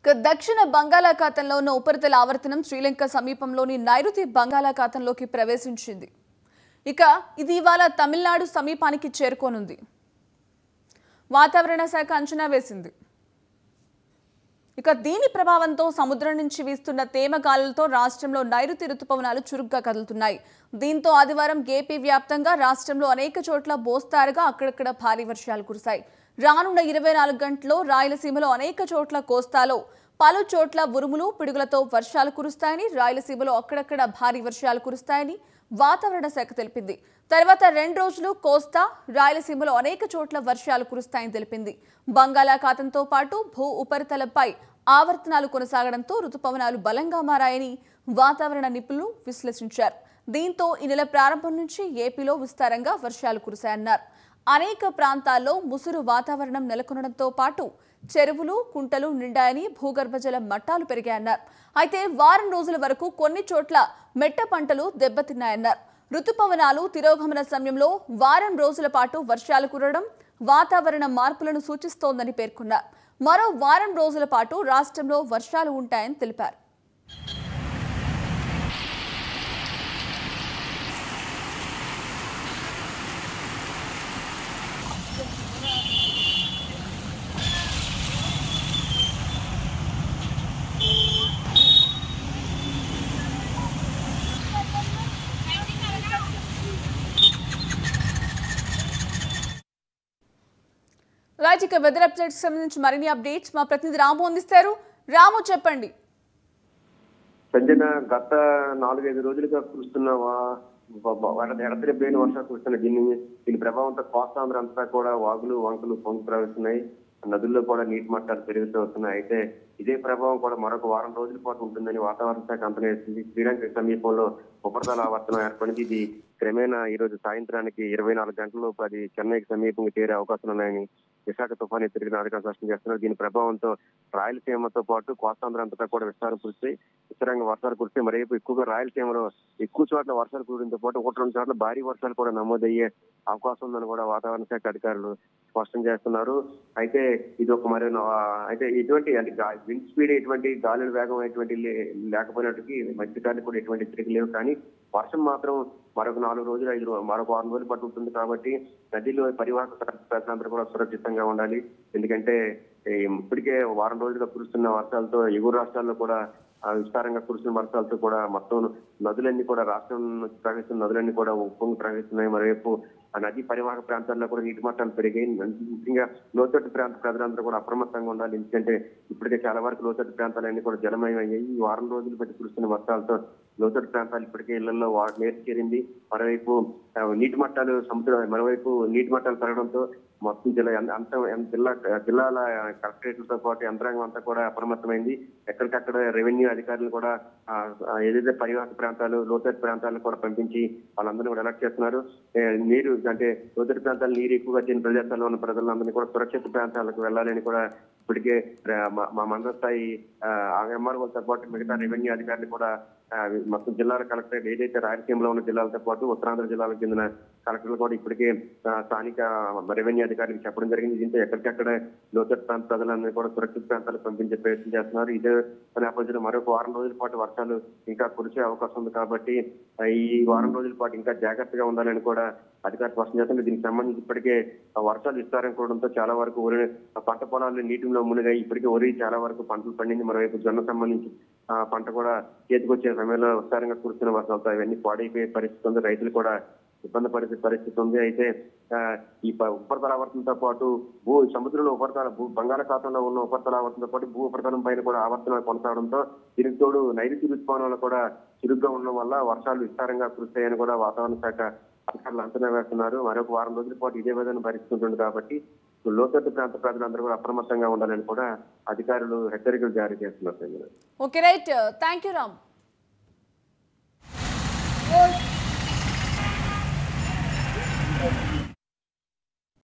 ఇక దక్షిణ బంగాళాఖాతంలో ఉన్న ఉపరితల ఆవర్తనం శ్రీలంక సమీపంలోని నైరుతి బంగాళాఖాతంలోకి ప్రవేశించింది ఇక ఇది ఇవాళ తమిళనాడు సమీపానికి చేరుకోనుంది వాతావరణ శాఖ అంచనా వేసింది ఇక దీని ప్రభావంతో సముద్రం నుంచి వీస్తున్న తేమ గాలులతో రాష్ట్రంలో నైరుతి రుతుపవనాలు చురుగ్గా కదులుతున్నాయి దీంతో ఆదివారం ఏపీ వ్యాప్తంగా రాష్ట్రంలో అనేక చోట్ల మోస్తారుగా అక్కడక్కడ భారీ వర్షాలు కురిశాయి రానున్న ఇరవై నాలుగు గంటల్లో రాయలసీమలో అనేక చోట్ల కోస్తాలో పలు చోట్ల ఉరుములు పిడుగులతో వర్షాలు కురుస్తాయని రాయలసీమలో అక్కడక్కడ భారీ వర్షాలు కురుస్తాయని వాతావరణ శాఖ తెలిపింది తర్వాత రెండు రోజులు కోస్తా రాయలసీమలో అనేక చోట్ల వర్షాలు కురుస్తాయని తెలిపింది బంగాళాఖాతంతో పాటు భూ ఉపరితలంపై ఆవర్తనాలు కొనసాగడంతో రుతుపవనాలు బలంగా మారాయని వాతావరణ నిపుణులు విశ్లేషించారు దీంతో ఈ నెల ప్రారంభం నుంచి ఏపీలో విస్తారంగా వర్షాలు కురిశాయన్నారు అనేక ప్రాంతాల్లో ముసురు వాతావరణం నెలకొనడంతో పాటు చెరువులు కుంటలు నిండాయని భూగర్భ జల మట్టాలు పెరిగాయన్నారు అయితే వారం రోజుల వరకు కొన్ని చోట్ల మెట్ట పంటలు దెబ్బతిన్నాయన్నారు రుతుపవనాలు తిరోగమన సమయంలో వారం రోజుల పాటు వర్షాలు కురవడం వాతావరణ మార్పులను సూచిస్తోందని పేర్కొన్నారు మరో వారం రోజుల పాటు రాష్ట్రంలో వర్షాలు ఉంటాయని తెలిపారు రైట్ ఇక వెదర్ అప్డేట్స్ సంబంధించి మరిన్ని అప్డేట్స్ మా ప్రతినిధి రాము అందిస్తారు రాము చెప్పండి సంజన గత నాలుగైదు రోజులుగా కురుస్తున్న వా- వ- వ- వడ- ఎడతెరిపోయిన వర్షాలు కురుస్తున్న దీని దీని ప్రభావంతో కోస్తాంధ్ర అంతా కూడా వాగులు వంకలు పొంగి ప్రవేశిస్తున్నాయి నదుల్లో కూడా నీటి మట్టాలు పెరుగుతూ వస్తున్నాయి అయితే ఇదే ప్రభావం కూడా మరొక వారం రోజుల పాటు ఉంటుందని వాతావరణ శాఖ అంచనా వేసింది శ్రీలంక సమీపంలో ఉపరితల ఆవర్తనం ఏర్పడింది ఇది క్రమేణా ఈ రోజు సాయంత్రానికి ఇరవై నాలుగు గంటలలోపు అది చెన్నైకి సమీపంగా చేరే అవకాశం ఉన్నాయని విశాఖ తుఫాను హెచ్చరికను అధికారులు స్పష్టం చేస్తున్నారు దీని ప్రభావంతో రాయలసీమతో పాటు కోస్తాంధ్ర అంతటా కూడా విస్తారం కురిసి విస్తారంగా వర్షాలు కురిస్తే మరోవైపు ఎక్కువగా రాయలసీమలో ఎక్కువ చోట్ల వర్షాలు కురియడంతో పాటు ఒకటి రెండు చోట్ల భారీ వర్షాలు కూడా నమోదయ్యే అవకాశం ఉందని కూడా వాతావరణ శాఖ అధికారులు స్పష్టం చేస్తున్నారు అయితే ఇది ఒక మరి అయితే ఎటువంటి అంటే గా- విండ్ స్పీడ్ ఎటువంటి గాలుల వేగం ఎటువంటి లే- లేకపోయినట్టుకి మధ్యకాలం కూడా ఎటువంటి హెచ్చరికలు లేవు కానీ వర్షం మాత్రం మరొక నాలుగు రోజులు ఐదు రో- మరొక వారం రోజులు పట్టు ఉంటుంది కాబట్టి నదిలో పరివాహక ప్రజలందరూ కూడా సురక్షితంగా ఉండాలి ఎందుకంటే ఈ ఇప్పటికే వారం రోజులుగా కురుస్తున్న వర్షాలతో ఎగువ రాష్ట్రాల్లో కూడా ఆ విస్తారంగా కురుస్తున్న వర్షాలతో కూడా మొత్తం నదులన్నీ కూడా రాష్ట్రం నుంచి ప్రవహిస్తున్న నదులన్నీ కూడా ఉప్పొంగి ప్రవహిస్తున్నాయి మరోవైపు ఆ నది పరివాహక ప్రాంతాల్లో కూడా నీటి మట్టాలు పెరిగాయి ముఖ్యంగా లోతట్టు ప్రాంత ప్రజలందరూ కూడా అప్రమత్తంగా ఉండాలి ఎందుకంటే ఇప్పటికే చాలా వరకు లోతట్టు ప్రాంతాలన్నీ కూడా జలమయం అయ్యాయి ఈ వారం రోజులు బట్టి కురుస్తున్న వర్షాలతో లోతట్టు ప్రాంతాలు ఇప్పటికే ఇళ్లలో వా- నీరు చేరింది మరోవైపు ఆ, నీటి మట్టాలు సముద్రం మరోవైపు నీటి మట్టాలు పెరగడంతో మొత్తం జిల్లా ఎంత- అంత ఎంత- జిల్లా జిల్లాల కలెక్టరేట్లతో పాటు యంత్రాంగం అంతా కూడా అప్రమత్తమైంది ఎక్కడికక్కడ రెవెన్యూ అధికారులు కూడా ఆ, ఆ, ఏదైతే పరివాహక ప్రాంతాలు లోతట్టు ప్రాంతాలను కూడా పంపించి వాళ్ళందరినీ కూడా అలర్ట్ చేస్తున్నారు ఏ, నీరు అంటే లోతట్టు ప్రాంతాలు నీరు ఎక్కువగా వచ్చిన ప్రదేశాల్లో ఉన్న ప్రజలందరినీ కూడా సురక్షిత ప్రాంతాలకు వెళ్ళాలని కూడా ఇప్పటికే ర- మా- మా మండల స్థాయి ఎంఆర్ఓలతో పాటు మిగతా రెవెన్యూ అధికారులు కూడా ఆ, మొత్తం జిల్లాల కలెక్టరేట్ ఏదైతే రాయలసీమలో ఉన్న జిల్లాలతో పాటు ఉత్తరాంధ్ర జిల్లాలకు చెందిన కలెక్టర్లు కూడా ఇప్పటికే ఆ, స్థానిక రెవెన్యూ అధికారులకు చెప్పడం జరిగింది దీంతో ఎక్కడికక్కడ లోతట్టు ప్రాంత ప్రజలందరినీ కూడా సురక్షిత ప్రాంతాలకు పంపించే ప్రయత్నం చేస్తున్నారు ఇదే నేపథ్యంలో మరొక వారం రోజుల పాటు వర్షాలు ఇంకా కురిసే అవకాశం ఉంది కాబట్టి ఆ, ఈ వారం రోజుల పాటు ఇంకా జాగ్రత్తగా ఉండాలని కూడా అధికారులు స్పష్టం చేస్తున్నారు దీనికి సంబంధించి ఇప్పటికే ఆ వర్షాలు విస్తారం కూడడంతో చాలా వరకు వరి ఆ పంట పొలాలు నీటిలో మునిగాయి ఇప్పటికే వరి చాలా వరకు పంటలు పండింది మరోవైపు జొన్న సంబంధించి ఆ పంట కూడా చేతికొచ్చే సమయంలో విస్తారంగా కురుస్తున్న వర్షాలతో అవన్నీ పాడైపోయే పరిస్థితి ఉంది రైతులు కూడా ఇబ్బంది పడే పరిస్థితి ఉంది అయితే ఆ, ఈ ప- ఉపరితల ఆవర్తనంతో పాటు భూ సముద్రంలో ఉపరితల భూ బంగాళాఖాతంలో ఉన్న ఉపరితల ఆవర్తనంతో పాటు భూ ఉపరితలం పైన కూడా ఆవర్తనాలు కొనసాగడంతో దీనికి తోడు నైరుతి ఋతుపవనాలు కూడా చురుగ్గా ఉండడం వల్ల వర్షాలు విస్తారంగా కురుస్తాయని కూడా వాతావరణ శాఖ అధికారులు అంచనా వేస్తున్నారు మరొక వారం రోజుల పాటు ఇదే విధంగా భరిస్తుంటుంది కాబట్టి లోతట్టు ప్రాంత ప్రజలందరూ కూడా అప్రమత్తంగా ఉండాలని కూడా అధికారులు హెచ్చరికలు జారీ చేస్తున్నారు Sanjana. Okay right thank you Ram